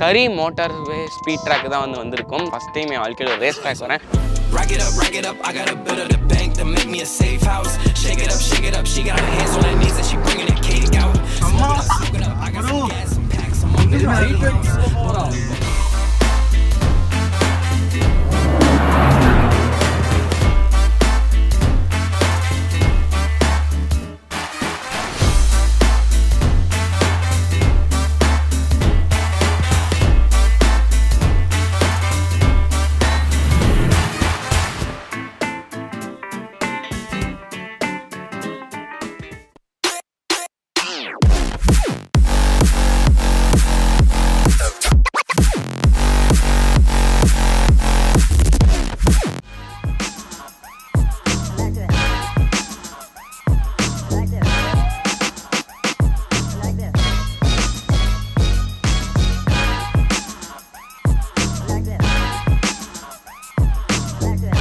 கரி motor way speed track தான் வந்து வந்திருக்கும் ஃபஸ்ட் டைம் என் வாழ்க்கையில் ஒரு ரேஸ் ட்ராக் வரேன் Rack it up, rack it up. I got a bit of the bank to make me a safe house. Shake it up, shake it up. She got her hands on her knees and she bringing the cake out. Smoke it up, smoke it up. I got some gas, some packs, some under the Like this. Like this. Like this. Like this. Like this.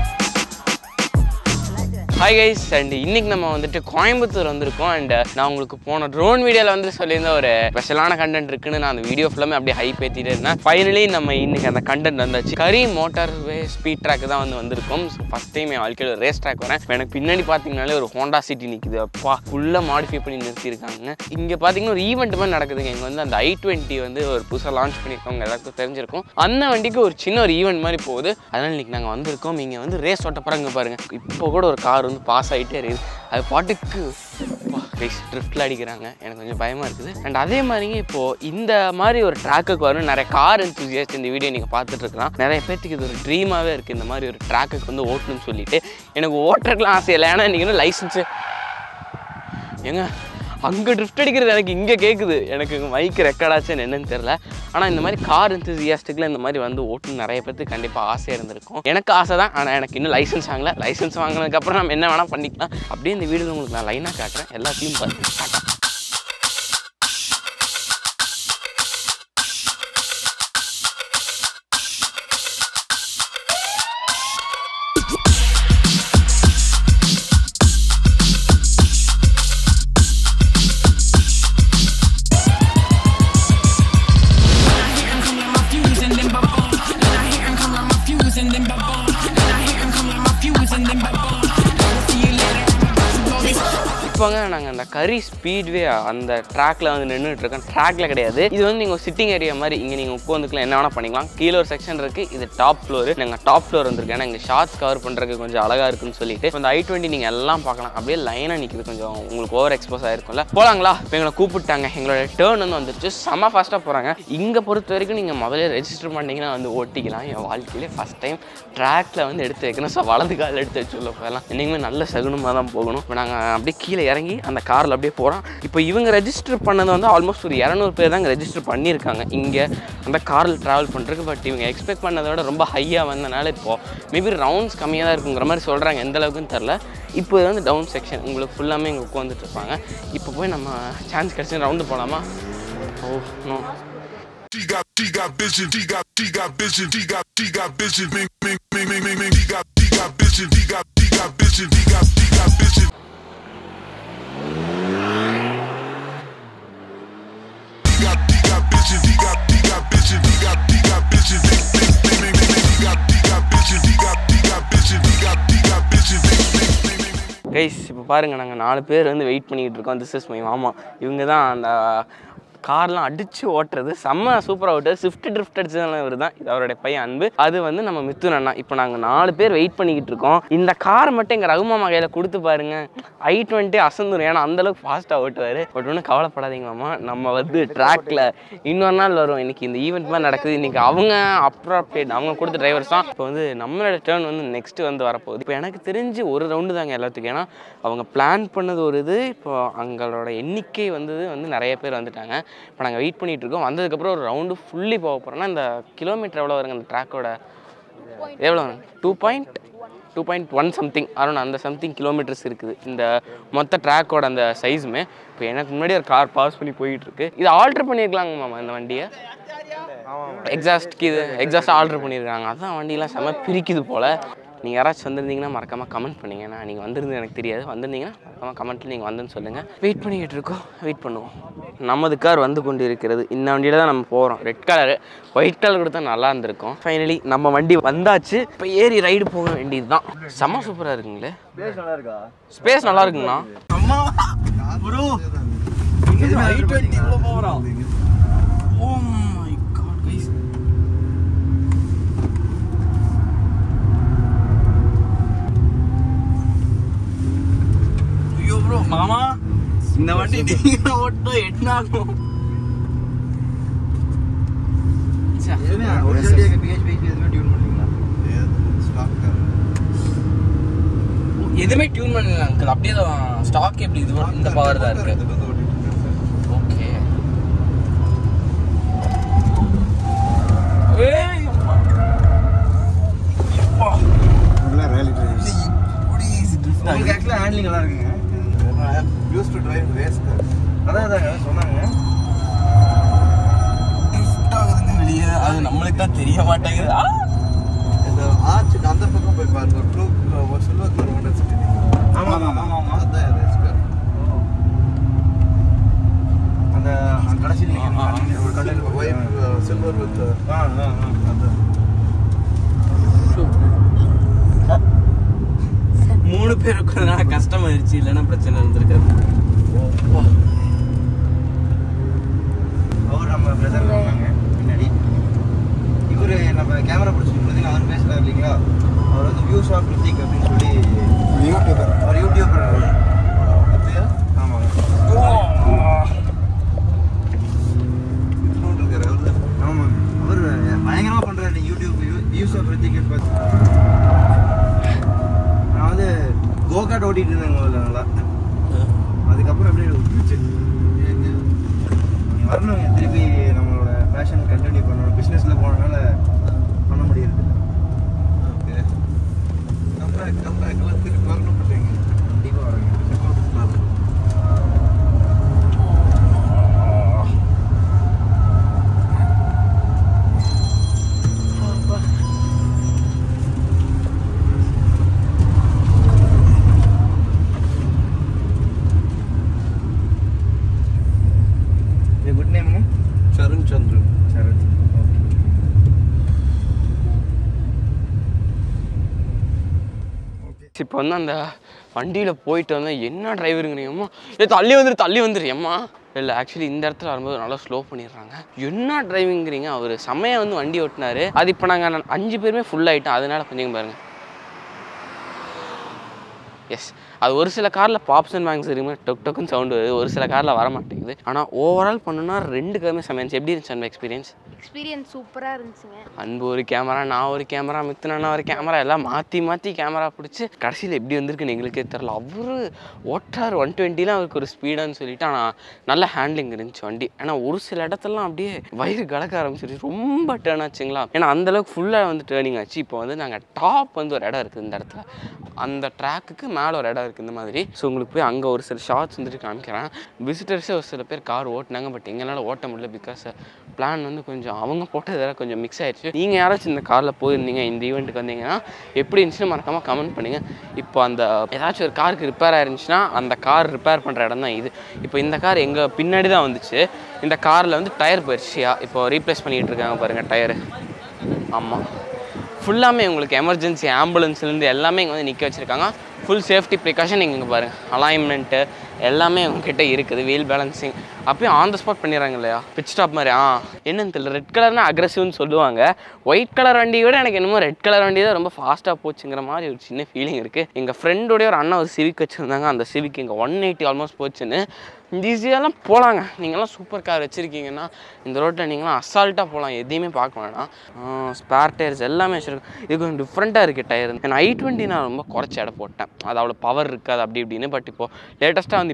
Like this. Hi guys and இன்னைக்கு நம்ம வந்துட்டு கோயம்புத்தூர் வந்திருக்கோம் and நான் உங்களுக்கு போன drone வீடியோவில் வந்து சொல்லியிருந்த ஒரு ஸ்பெஷலான கண்டென்ட் இருக்குன்னு நான் அந்த வீடியோ ஃபுல்லாமே அப்படியே ஹைப் ஏற்றிட்டு இருந்தேன் ஃபைனலி நம்ம இன்னைக்கு அந்த கண்டென்ட் வந்தாச்சு Kari motor way speed track தான் வந்து வந்திருக்கும் ஃபஸ்ட் டைம் என் வாழ்க்கையில் ஒரு ரேஸ் ட்ராக் வரேன் இப்ப எனக்கு பின்னாடி பார்த்தீங்கனாலே ஒரு ஹோண்டா சிட்டி நிற்குது அப்பா ஃபுல்லாக மாடிஃபை பண்ணி நிறுத்தியிருக்காங்க இங்கே பார்த்தீங்கன்னா ஒரு ஈவெண்ட் மாதிரி நடக்குதுங்க இங்கே வந்து அந்த ஐ டுவெண்ட்டி வந்து ஒரு புதுசாக லான்ச் பண்ணியிருக்கவங்க எல்லாருக்கும் தெரிஞ்சிருக்கும் அந்த வண்டிக்கு ஒரு சின்ன ஒரு ஈவெண்ட் மாதிரி போகுது அதனால் இன்னைக்கு நாங்கள் வந்திருக்கோம் இங்கே வந்து ரேஸ் ஓட்ட போகிறாங்க பாருங்க இப்போ கூட ஒரு கார் வந்து பாஸ் ஆகிட்டே இருக்குது அது பாட்டுக்கு ரேஸ் ட்ரிஃப்டில் அடிக்கிறாங்க எனக்கு கொஞ்சம் பயமாக இருக்குது அண்ட் அதே மாதிரிங்க இப்போது இந்த மாதிரி ஒரு ட்ராக்குக்கு வரும் நிறைய கார் enthusiast இந்த வீடியோ நீங்கள் பார்த்துட்டு இருக்கலாம் நிறைய பேர்த்துக்கு இது ஒரு ட்ரீமாகவே இருக்குது இந்த மாதிரி ஒரு ட்ராக்குக்கு வந்து ஓட்டணும்னு சொல்லிட்டு எனக்கு ஓட்டுறதுக்குலாம் ஆசை இல்லை ஏன்னா நீங்கள் லைசன்ஸு ஏங்க அங்கே ட்ரிஃப்ட் அடிக்கிறது எனக்கு இங்கே கேட்குது எனக்கு மைக் ரெக்கார்ட் ஆச்சுன்னு என்னன்னு தெரில ஆனால் இந்த மாதிரி கார் enthusiastic-ல இந்த மாதிரி வந்து ஓட்டணும் நிறைய பேருக்கு கண்டிப்பாக ஆசையாக இருந்திருக்கும் எனக்கு ஆசை தான் ஆனால் எனக்கு இன்னும் லைசன்ஸ் வாங்கல லைசன்ஸ் வாங்கினதுக்கப்புறம் நம்ம என்ன வேணால் பண்ணிக்கலாம் அப்படியே இந்த வீடியோவில் உங்களுக்கு நான் லைனாக காட்டுறேன் எல்லாத்தையும் பாருங்க டாட்டா. இப்போங்க நாங்கள் அந்த கரி ஸ்பீட்வே அந்த ட்ராக்ல வந்து நின்றுட்டு இருக்கோம் ட்ராக்ல கிடையாது இது வந்து நீங்கள் சிட்டிங் ஏரியா மாதிரி இங்கே நீங்கள் உட்காந்துக்கலாம் என்ன வேணால் பண்ணிக்கலாம் கீழே ஒரு செக்ஷன் இருக்குது இது டாப் ஃப்ளோர் நாங்கள் டாப் ஃப்ளோர் வந்திருக்கேன் ஏன்னா இங்கே ஷார்ட்ஸ் கவர் பண்ணுறதுக்கு கொஞ்சம் அழகாக இருக்குன்னு சொல்லிட்டு இப்போ இந்த ஐ டுவெண்ட்டி நீங்கள் எல்லாம் பார்க்கலாம் அப்படியே லைனாக நிற்கிது கொஞ்சம் உங்களுக்கு ஓவர் எக்ஸ்போஸ் ஆயிருக்கும்ல போகலாங்களா இப்போ எங்களை கூப்பிட்டாங்க எங்களோட டேர்ன் வந்து வந்துருச்சு செம்ம ஃபாஸ்ட்டாக போகிறாங்க இங்கே பொறுத்த வரைக்கும் நீங்கள் முதல்ல ரெஜிஸ்டர் பண்ணிங்கன்னா வந்து ஓட்டிக்கலாம் என் வாழ்க்கையிலே ஃபஸ்ட் டைம் ட்ராக்ல வந்து எடுத்து வைக்கணும் ஸோ வலது காலில் எடுத்து வச்சு உள்ள போயெல்லாம் இனிமேல் நல்ல சகுனமாக தான் போகணும் இப்போ நாங்கள் அப்படியே கீழே இறங்கி அந்த காரில் அப்படியே போகிறோம் இப்போ இவங்க ரெஜிஸ்டர் பண்ணது வந்து ஆல்மோஸ்ட் ஒரு இரநூறு பேர் தான் ரெஜிஸ்டர் பண்ணியிருக்காங்க இங்கே அந்த காரில் ட்ராவல் பண்ணுறதுக்கு பட் இவங்க எக்ஸ்பெக்ட் பண்ணதை விட ரொம்ப ஹையாக வந்தனால இப்போது மேபி ரவுண்ட்ஸ் கம்மியாக தான் இருக்குங்கிற மாதிரி சொல்கிறாங்க எந்த அளவுக்குன்னு தெரில இப்போ இது வந்து டவுன் செக்ஷன் உங்களுக்கு ஃபுல்லாமே இங்கே உட்காந்துட்டு இருப்பாங்க இப்போ போய் நம்ம சான்ஸ் கிடச்சி ரவுண்டு போகலாமா oh no She got, she got vision. She got, she got vision. She got, she got vision. Ming, ming, ming, ming, ming, ming. She got, she got vision. She got, she got vision. She got, she got vision. She got, she got vision. She got, she got vision. She got, she got vision. Ming, ming, ming, ming, ming, ming. She got, she got vision. She got, she got vision. She got, she got vision. Ming, ming, ming, ming, ming. Guys இப்போ பாருங்கள் நாங்கள் நாலு பேர் வந்து wait பண்ணிக்கிட்டு இருக்கோம் this is my மாமா இவங்க தான் அந்த கார்லாம் அடித்து ஓட்டுறது செம்ம சூப்பராக ஓட்டுறது ஸ்விஃப்ட் ட்ரிஃப்ட் அடிச்சதுனால இவர் தான் இது அவருடைய பையன் அன்பு அது வந்து நம்ம மித்துன் அண்ணா இப்போ நாங்கள் நாலு பேர் வெயிட் பண்ணிக்கிட்டு இருக்கோம் இந்த கார் மட்டும் எங்கள் ரகுமாமா கையில் கொடுத்து பாருங்க ஐ டுவெண்ட்டி அசந்துரும் ஏன்னா அந்தளவுக்கு ஃபாஸ்ட்டாக ஓட்டுவார் பட் ஒன்றும் கவலைப்படாதீங்க மாமா நம்ம வந்து ட்ராக்ல இன்னொரு நாள் வரும் இன்னைக்கு இந்த ஈவெண்ட் மாதிரி நடக்குது இன்னைக்கு அவங்க அப்ராப்ரேட் அவங்க கொடுத்த டிரைவர்ஸ் தான் இப்போ வந்து நம்மளோட டேர்ன் வந்து நெக்ஸ்ட் வந்து வரப்போகுது இப்போ எனக்கு தெரிஞ்சு ஒரு ரவுண்டு தாங்க எல்லாத்துக்கும் ஏன்னா அவங்க பிளான் பண்ணது ஒரு இது இப்போ அவங்களோட எண்ணிக்கை வந்தது வந்து நிறைய பேர் வந்துட்டாங்க இப்போ நாங்கள் வெயிட் பண்ணிட்டு இருக்கோம் வந்ததுக்கப்புறம் ஒரு ரவுண்டு ஃபுல்லி போக போகிறோம்னா இந்த கிலோமீட்டர் எவ்வளோ வருங்க அந்த ட்ராக்கோட எவ்வளோ two point two point one something around அந்த சம்திங் கிலோமீட்டர்ஸ் இருக்குது இந்த மொத்த ட்ராக்கோட அந்த சைஸுமே இப்போ எனக்கு முன்னாடி ஒரு கார் பாஸ் பண்ணி போயிட்டு இருக்கு இது ஆல்ட்ரு பண்ணியிருக்கலாங்க மாமா இந்த வண்டியை எக்ஸாஸ்ட்க்கு இது எக்ஸாஸ்ட் ஆல்ட்ரு பண்ணியிருக்காங்க அதான் வண்டியெலாம் செம பிரிக்குது போல் நீங்கள் யாராச்சும் வந்திருந்தீங்கன்னா மறக்காமல் கமெண்ட் பண்ணுங்க நான் நீங்கள் வந்திருந்து எனக்கு தெரியாது வந்திருந்தீங்கன்னா மறக்காமல் கமெண்ட்டில் நீங்கள் வந்துன்னு சொல்லுங்கள் வெயிட் பண்ணிக்கிட்டு இருக்கோம் வெயிட் பண்ணுவோம் நமது கார் வந்து கொண்டு இருக்கிறது இந்த வண்டியில் தான் நம்ம போகிறோம் ரெட் கலரு ஒயிட் கலர் கூட தான் நல்லா இருந்திருக்கும் ஃபைனலி நம்ம வண்டி வந்தாச்சு இப்போ ஏறி ரைடு போக வேண்டியது தான் செம்ம சூப்பராக இருக்குங்களே நல்லா இருக்கா ஸ்பேஸ் நல்லா இருக்குங்கண்ணா அம்மா ப்ரோ இது ஐ டுவெண்ட்டி இவ்வளோ போகிறோம் ஓ மை காட் கைஸ் ஐயோ ப்ரோ மாமா இந்த வண்டி நீங்க ஓட்டும் என்ன ஆகும் எதுவுமே டியூன் பண்ணல அங்கிள் அப்படியே தான் ஸ்டாக் எப்படி இது இந்த பவர் தான் இருக்கு ஓகே ஏய் அப்பா. இப்படி drift ஆகுது. ஆக்சுவலாக ஹேண்ட்லிங் நல்லா இருக்குங்க யூஸ் டு டிரைவ் ரேஸ் அதான் அதாங்க சொன்னாங்க drift ஆகுதுங்க வெளியே அது நம்மளுக்கு தான் தெரிய மாட்டேங்குது ஆ! இந்த ஆர்ச்சுக்கு அந்த பக்கம் போய் பாருங்க ஒரு ப்ளூ ஒரு சில்வர் கலர் ஒன்று வச்சுட்டு ஆமா, ஆமா, ஆமா, ஆமா. அதான் ரேஸ் கார் அந்த கடைசியில் ஆ, ஆ. ஒரு கடையில் ஒயிட் சில்வர் வித் ஆ ஆ ஆ அதான் மூணு பேர் இருக்கிறதுனால கஷ்டமாயிருச்சு இல்லைன்னா பிரச்சனை இருந்திருக்காது அவர் நம்ம பிரதர் வந்தாங்க பின்னாடி இவர் நம்ம கேமரா பிடிச்சிருக்கிறது அவர் பேசுறாரு இல்லைங்களா அவர் வந்து வியூஸ் ஆஃப் ரித்திக் அப்படின்னு சொல்லி யூடியூபர் அவர் யூடியூபர் அப்படியா ஆமாங்க இருக்காரு அவர் ஆமாங்க அவர் பயங்கரமாக பண்ணுறாரு யூடியூப் வியூஸ் ஆஃப் ரித்திக் பார்த்து நான் வந்து கோகாட் ஓட்டிட்டு இருந்தேங்க முதல்ல நல்லா அதுக்கப்புறம் அப்படியே விட்டுருச்சு நீ வரணும் திருப்பி நம்மளோட பேஷன் கண்டினியூ பண்ணணும் பிஸ்னஸில் போனதுனால பண்ண முடியறது கண்டிப்பாக வரேங்க குட் நேம்ங்க சரண் சந்திரன் சரத் இப்போ வந்து அந்த வண்டியில் போயிட்டு வந்தால் என்ன டிரைவருங்கிறீங்கம்மா ஏ தள்ளி வந்துரு தள்ளி வந்துரு ஏம்மா இல்லை ஆக்சுவலி இந்த இடத்துல வரும்போது நல்லா ஸ்லோ பண்ணிடுறாங்க என்ன டிரைவிங்கிறீங்க அவர் செம்மையாக வந்து வண்டி ஓட்டினாரு அது இப்போ நாங்கள் அஞ்சு பேருமே ஃபுல் ஆகிட்டோம் அதனால கொஞ்சம் பாருங்க எஸ் அது ஒரு சில காரில் பாப்ஸ் அண்ட் பேங்க்ஸ் இருக்குமே டொக் டொக்குன்னு சவுண்டு வருது ஒரு சில காரில் வர மாட்டேங்குது ஆனால் ஓவரால் பண்ணுனா ரெண்டு காருமே செம்மையா எப்படி இருந்துச்சு அந்த எக்ஸ்பீரியன்ஸ் எக்ஸ்பீரியன்ஸ் சூப்பராக இருந்துச்சுங்க அன்பு ஒரு கேமரா நான் ஒரு கேமரா மித்துனா ஒரு கேமரா எல்லாம் மாற்றி மாற்றி கேமரா பிடிச்சி கடைசியில் எப்படி வந்திருக்குன்னு எங்களுக்கே தெரில அவரு ஓட்டார் ஒன் டுவெண்ட்டிலாம் அவருக்கு ஒரு ஸ்பீடான்னு சொல்லிட்டு ஆனால் நல்ல ஹேண்ட்லிங் இருந்துச்சு வண்டி ஏன்னா ஒரு சில இடத்துலலாம் அப்படியே வயிறு கலக்க ஆரம்பிச்சிருச்சு ரொம்ப டேர்ன் ஆச்சுங்களா ஏன்னா அந்தளவுக்கு ஃபுல்லாக வந்து டேர்னிங் ஆச்சு இப்போ வந்து நாங்கள் டாப் வந்து ஒரு இடம் இருக்குது இந்த இடத்துல அந்த ட்ராக்குக்கு மேலே ஒரு இடம் இருக்குது இந்த மாதிரி ஸோ உங்களுக்கு போய் அங்கே ஒரு சில ஷார்ட்ஸ் வந்துட்டு காமிக்கிறேன் விசிட்டர்ஸே ஒரு சில பேர் கார் ஓட்டினாங்க பட் எங்களால் ஓட்ட முடியல பிகாஸ் பிளான் வந்து கொஞ்சம் அவங்க போட்டதெல்லாம் கொஞ்சம் மிக்ஸ் ஆயிடுச்சு நீங்கள் யாராச்சும் இந்த காரில் போயிருந்தீங்க இந்த ஈவெண்ட்டுக்கு வந்தீங்கன்னா எப்படி இருந்துச்சுன்னு மறக்காமல் கமெண்ட் பண்ணுங்கள் இப்போ அந்த ஏதாச்சும் ஒரு காருக்கு ரிப்பேர் ஆயிருந்துச்சுன்னா அந்த கார் ரிப்பேர் பண்ணுற இடம் தான் இது இப்போ இந்த கார் எங்கள் பின்னாடி தான் வந்துச்சு இந்த காரில் வந்து டயர் போயிடுச்சியா இப்போ ரீப்ளேஸ் பண்ணிகிட்டு இருக்காங்க பாருங்கள் டயரு ஆமாம் ஃபுல்லாமே உங்களுக்கு எமர்ஜென்சி ஆம்புலன்ஸ்லேருந்து எல்லாமே இங்கே வந்து நிற்க வச்சுருக்காங்க ஃபுல் சேஃப்டி ப்ரிகாஷன் நீங்கள் இங்கே பாருங்கள் அலைன்மெண்ட்டு எல்லாமே உங்ககிட்ட இருக்குது வீல் பேலன்சிங் அப்பயும் ஆன் த ஸ்பாட் பண்ணிடுறாங்க இல்லையா பிட் ஸ்டாப் மாதிரி ஆ என்னன்னு தெரியல ரெட் கலர்னா அக்ரெசிவ்னு சொல்லுவாங்க ஒயிட் கலர் வண்டியை விட எனக்கு என்னமோ ரெட் கலர் வண்டி தான் ரொம்ப ஃபாஸ்ட்டாக போச்சுங்கிற மாதிரி ஒரு சின்ன ஃபீலிங் இருக்குது எங்கள் ஃப்ரெண்டோடைய ஒரு அண்ணன் ஒரு சிவிக் வச்சுருந்தாங்க அந்த சிவிக் இங்கே ஒன் எயிட்டி ஆல்மோஸ்ட் போச்சுன்னு இந்த ஈஸியாலாம் போகலாங்க நீங்களாம் சூப்பர் கார் வச்சுருக்கீங்கன்னா இந்த ரோட்டில் நீங்களாம் அசால்ட்டாக போகலாம் எதையுமே பார்க்க வேணாம் ஸ்பேர் டயர்ஸ் எல்லாமே வச்சுருக்கோம் இது கொஞ்சம் டிஃப்ரெண்ட்டாக இருக்குது டயர் நான் ஐ டுவெண்ட்டி நான் ரொம்ப குறைச்ச இடம் போட்டேன் அது அவ்வளோ பவர் இருக்காது அப்படி இப்படின்னு பட் இப்போ லேட்டஸ்ட்டாக வந்து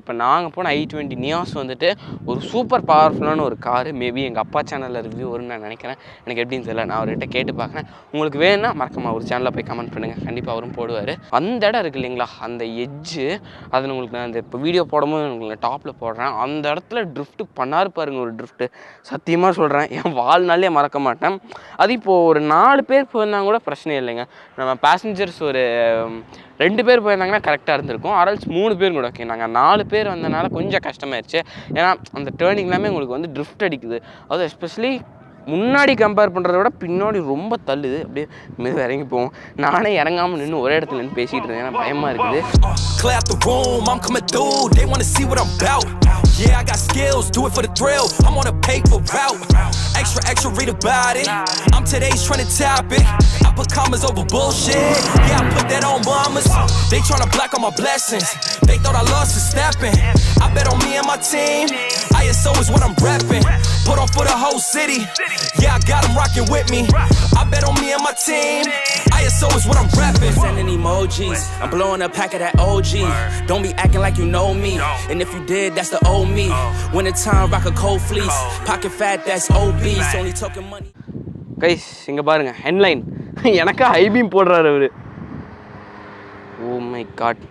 இப்போ நாங்கள் போன ஐ டுவெண்ட்டி நியாஸ் வந்துட்டு ஒரு சூப்பர் பவர்ஃபுல்லான ஒரு காரு மேபி எங்கள் அப்பா சேனலில் ரிவ்யூ வரும்னு நான் நினைக்கிறேன் எனக்கு எப்படின்னு தெரியல நான் அவர்கிட்ட கேட்டு பார்க்குறேன் உங்களுக்கு வேணும்னா மறக்காம ஒரு சேனலில் போய் கமெண்ட் பண்ணுங்கள் கண்டிப்பாக அவரும் போடுவார் அந்த இடம் இருக்குது இல்லைங்களா அந்த எட்ஜு அதில் உங்களுக்கு நான் இந்த இப்போ வீடியோ போடும்போது உங்களுக்கு டாப்பில் போடுறேன் அந்த இடத்துல ட்ரிஃப்ட் பண்ணாரு பாருங்க ஒரு ட்ரிஃப்ட்டு சத்தியமாக சொல்கிறேன் என் வாழ்நாளே மறக்க மாட்டேன் அது இப்போது ஒரு நாலு பேர் போயிருந்தாங்க கூட பிரச்சனை இல்லைங்க நம்ம பேசஞ்சர்ஸ் ஒரு உம், ரெண்டு பேர் போயிருந்தாங்கன்னா கரெக்டாக இருந்திருக்கும் அரல்ஸ் மூணு பேர் கூட ஓகே நாங்கள் நாலு பேர் வந்தனால கொஞ்சம் கஷ்டமாயிருச்சு ஏன்னா அந்த டேர்னிங் எல்லாமே உங்களுக்கு வந்து ட்ரிஃப்ட் அடிக்குது அதுவும் எஸ்பெஷலி முன்னாடி கம்பேர் பண்ணுறத விட பின்னாடி ரொம்ப தள்ளுது அப்படியே மெது இறங்கி போவோம் நானே இறங்காமல் நின்று ஒரே இடத்துல நின்று பேசிகிட்டு இருந்தேன் ஏன்னா பயமாக இருக்குது Uh, clear out the room, I'm coming through. They wanna see what I'm about. Yeah, I got skills, do it for the thrill. I'm on a paper route. Extra, extra, read about it. I'm today's trending topic. I put commas over bullshit. Yeah, I put that on mamas. They tryna block all my blessings. They thought I lost for stepping. I bet on me and my team. ISO is what I'm repping. Put on for the whole city. Yeah, I got them rocking with me. I bet on me and my team. ISO is what I'm repping. Sending emojis. I'm blowing a pack of that OG. Don't be acting like you know me. And if you did, that's the old me. Winter time, rock a cold fleece. Pocket fat, that's obese. Only talking money. Guys இங்கே பாருங்கள் headline எனக்கா high beam போடுறாரு அவர் ஓ my God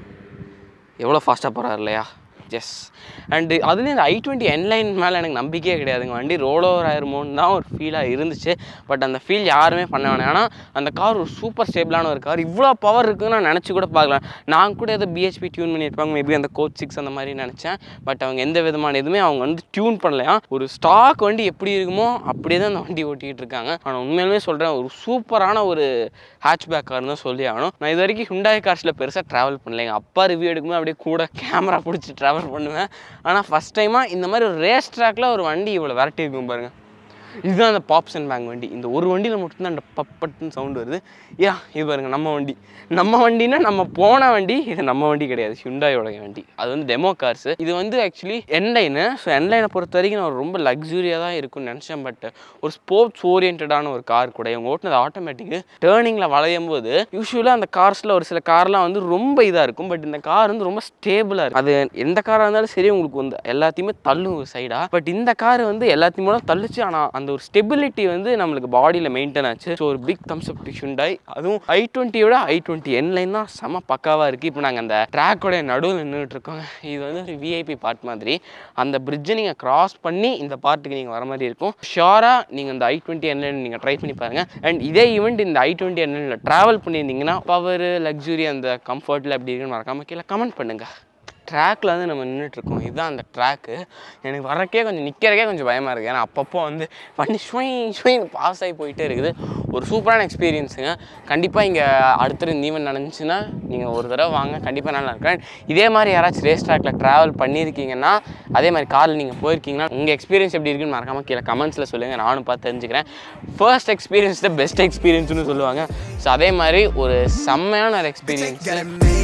எவ்வளோ ஃபாஸ்ட்டாக போகிறாரு இல்லையா S and அதுலேயும் இந்த ஐ டுவெண்ட்டி என்லைன் மேலே எனக்கு நம்பிக்கையே கிடையாதுங்க வண்டி ரோல் ஓவர் ஆயிருமோன்னு தான் ஒரு ஃபீலாக இருந்துச்சு பட் அந்த ஃபீல் யாருமே பண்ண வேணாம் ஏன்னா அந்த கார் ஒரு சூப்பர் ஸ்டேபிளான ஒரு கார் இவ்வளோ பவர் இருக்குன்னு நான் நினச்சி கூட பார்க்கல நான் கூட ஏதோ பிஹெச்பி டியூன் பண்ணியிருப்பாங்க மேபி அந்த கோச் சிக்ஸ் அந்த மாதிரி நினச்சேன் பட் அவங்க எந்த விதமான எதுவுமே அவங்க வந்து டியூன் பண்ணலையா ஒரு ஸ்டாக் வண்டி எப்படி இருக்குமோ அப்படியே தான் அந்த வண்டி ஓட்டிகிட்டு இருக்காங்க ஆனால் உண்மையிலுமே சொல்கிறேன் ஒரு சூப்பரான ஒரு ஹேட்ச்பேக் கார்னு தான் சொல்லி ஆகணும் நான் இது வரைக்கும் ஹுண்டாய் கார்ஸில் பெருசாக ட்ராவல் பண்ணல எங்கள் அப்பா ரிவ்யூ எடுக்கும்போது அப்படியே கூட கேமரா பிடிச்சி ட்ராவல் பண்ணுவேன் ஆனால் ஃபஸ்ட் டைமாக இந்த மாதிரி ஒரு ரேஸ் ட்ராக்ல ஒரு வண்டி இவ்வளோ வெரைட்டி இருக்கும் பாருங்கள் இதுதான் அந்த பாப்ஸ் அண்ட் பேங்க் வண்டி இந்த ஒரு வண்டியில் மட்டும்தான் அந்த பப்பட்டுன்னு சவுண்ட் வருது யா இது பாருங்க நம்ம வண்டி நம்ம வண்டினா நம்ம போன வண்டி இது நம்ம வண்டி கிடையாது ஹுண்டாயோட வண்டி அது வந்து டெமோ கார்ஸ் இது வந்து ஆக்சுவலி என்லைனு ஸோ என்லைனை பொறுத்த வரைக்கும் நான் ரொம்ப லக்ஸூரியாக தான் இருக்கும்னு நினச்சேன் பட் ஒரு ஸ்போர்ட்ஸ் ஓரியன்டான ஒரு கார் கூட இவங்க ஓட்டினது ஆட்டோமேட்டிக்கு டேர்னிங்கில் வளையும் போது யூஸ்வலாக அந்த கார்ஸில் ஒரு சில கார்லாம் வந்து ரொம்ப இதாக இருக்கும் பட் இந்த கார் வந்து ரொம்ப ஸ்டேபிளாக இருக்கும் அது எந்த காராக இருந்தாலும் சரி உங்களுக்கு வந்து எல்லாத்தையுமே தள்ளும் ஒரு சைடாக பட் இந்த கார் வந்து எல்லாத்தையுமே தள்ளுச்சு ஆனால் அந்த ஒரு ஸ்டெபிலிட்டி வந்து நம்மளுக்கு பாடியில் மெயின்டைன் ஆச்சு ஸோ ஒரு big thumbs up to Hyundai அதுவும் ஐ டுவெண்ட்டியோட ஐ டுவெண்ட்டி என் லைன் தான் செம பக்காவாக இருக்குது இப்போ நாங்கள் அந்த ட்ராக்கோட நடுவில் நின்றுட்டு இருக்கோம் இது வந்து ஒரு விஐபி பார்ட் மாதிரி அந்த பிரிட்ஜை நீங்கள் கிராஸ் பண்ணி இந்த பார்ட்டுக்கு நீங்கள் வர மாதிரி இருக்கும் ஷியோராக நீங்கள் இந்த ஐ டுவெண்ட்டி என் லைன் நீங்கள் ட்ரை பண்ணி பாருங்கள் அண்ட் இதே ஈவெண்ட் இந்த ஐ டுவெண்ட்டி என் லைனில் ட்ராவல் பண்ணியிருந்தீங்கன்னா பவர் லக்ஸுரி அந்த கம்ஃபர்ட்டில் எப்படி இருக்குன்னு மறக்காம கீழே கமெண்ட் பண்ணுங்கள் ட்ராக்ல வந்து நம்ம நின்றுட்டுருக்கோம் இதுதான் அந்த ட்ராக்கு எனக்கு வரக்கே கொஞ்சம் நிற்கிறக்கே கொஞ்சம் பயமாக இருக்குது ஏன்னா அப்பப்போ வந்து வண்டி ஸ்வீன் ஸ்வீன் பாஸ் ஆகி போயிட்டே இருக்குது ஒரு சூப்பரான எக்ஸ்பீரியன்ஸுங்க கண்டிப்பாக இங்கே அடுத்த இந்த ஈவெண்ட் நடந்துச்சுன்னா நீங்கள் ஒரு தடவை வாங்க கண்டிப்பாக நல்லா இருக்கும் இதே மாதிரி யாராச்சும் ரேஸ் ட்ராக்ல ட்ராவல் பண்ணியிருக்கீங்கன்னா அதே மாதிரி காரில் நீங்கள் போயிருக்கீங்கன்னா உங்கள் எக்ஸ்பீரியன்ஸ் எப்படி இருக்குன்னு மறக்காமல் கீழே கமெண்ட்ஸில் சொல்லுங்கள் நானும் பார்த்து தெரிஞ்சுக்கிறேன் ஃபர்ஸ்ட் எக்ஸ்பீரியன்ஸ் த பெஸ்ட் எக்ஸ்பீரியன்ஸ்னு சொல்லுவாங்க ஸோ அதே மாதிரி ஒரு செம்மையான ஒரு எக்ஸ்பீரியன்ஸ் Got it made.